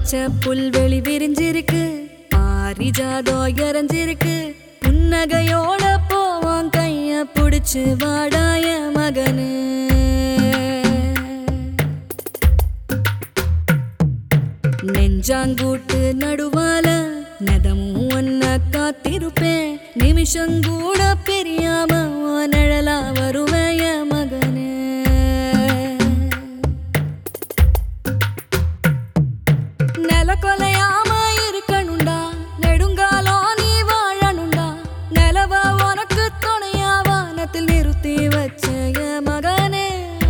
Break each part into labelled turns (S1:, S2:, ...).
S1: பச்சை புல்வெளி விரிஞ்சிருக்கு பாரிஜாதம் இறஞ்சிருக்கு புன்னகையோட போவான் கைய புடிச்சு வாடாய மகனு நெஞ்சாங்கூட்டு நடுவால நெதமும் ஒன்ன காத்திருப்பேன் நிமிஷங்கூட பிரியாம உன் நிழலா வருவேன் என் மகனே நில கொலையாம இருக்கணுண்டா நெடுங்காலம் நீ வாழணுண்டா நிலவ உனக்கு துணையா வானத்தில் நிறுத்தி வச்ச என் மகனே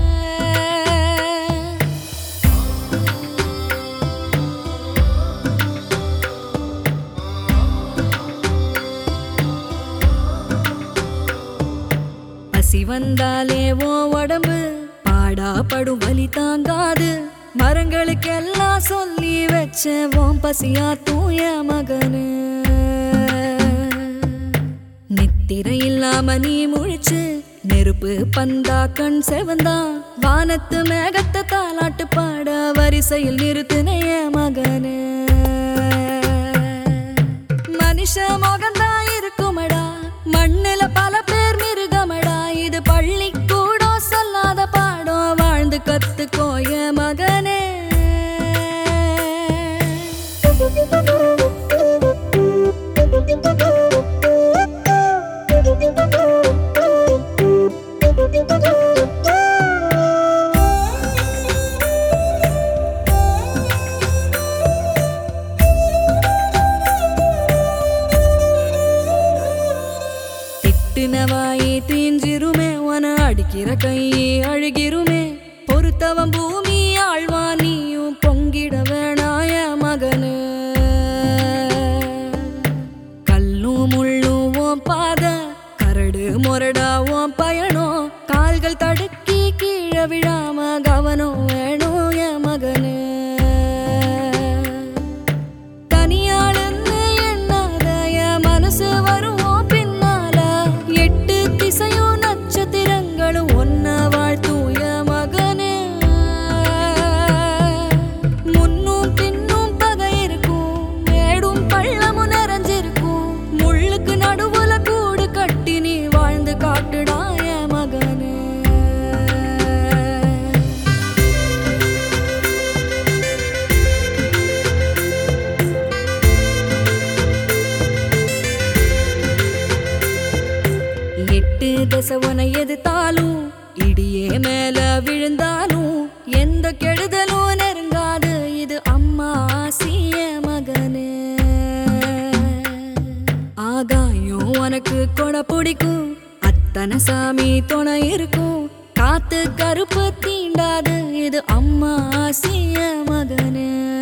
S1: பசி வந்தாலே ஓ உடம்பு பாடா படும் வலி தாங்காது மரங்களுக்கெல்லாம் சொல்லி வச்ச ஓம் பசியா தூய மகனு நித்திரை இல்லாம நீ முழிச்சு நெருப்பு பந்தா கண் செவந்தா வானத்து மேகத்தை தாலாட்டு பாட வரிசையில் நிறுத்தினைய மகனு மனுஷ முகந்தா இருக்குமடா மண்ணுல பல பேர் மிருகமடா இது பள்ளி கூட சொல்லாத பாடம் வாழ்ந்து கத்துக்கோய மகனே திட்டுன வாயே தீஞ்சிருமே உன அடிக்கிற கையே அழுகிருமே பொறுத்தவன் பூமி ஆழ்வா நீயும் பொங்கிட வேணாய மகனு கல்லும் முள்ளும் உன் பாத கரடு முரடா உன் பயணம் கால்கள் தடுக்கி கீழே விழாம கவனம் வேணும் என் மகனு தனியாளுன்னு எண்ணாத என் மனசு வருவோம் பின்னால எட்டு திசையும் நட்சத்திரங்களும் ஒன்ன வாழ்த்தூய மகனே முன்னும் பின்னும் பகை இருக்கும் மேடும் பள்ளமும் நிறைஞ்சிருக்கும் முள்ளுக்கு நடுவுல கூடு கட்டி நீ வாழ்ந்து காட்டுடா என் மகனே எட்டு தசை உன எதிர்த்தாலும் இடியே மேல விழுந்தாலும் எந்த கெடுதலும் நெருங்காது இது அம்மா ஆசிய மகனே ஆகாயம் உனக்கு கொடை பிடிக்கும் அத்தனை சாமி துணை இருக்கும் காத்து கருப்பு தீண்டாது இது அம்மா ஆசிய மகனே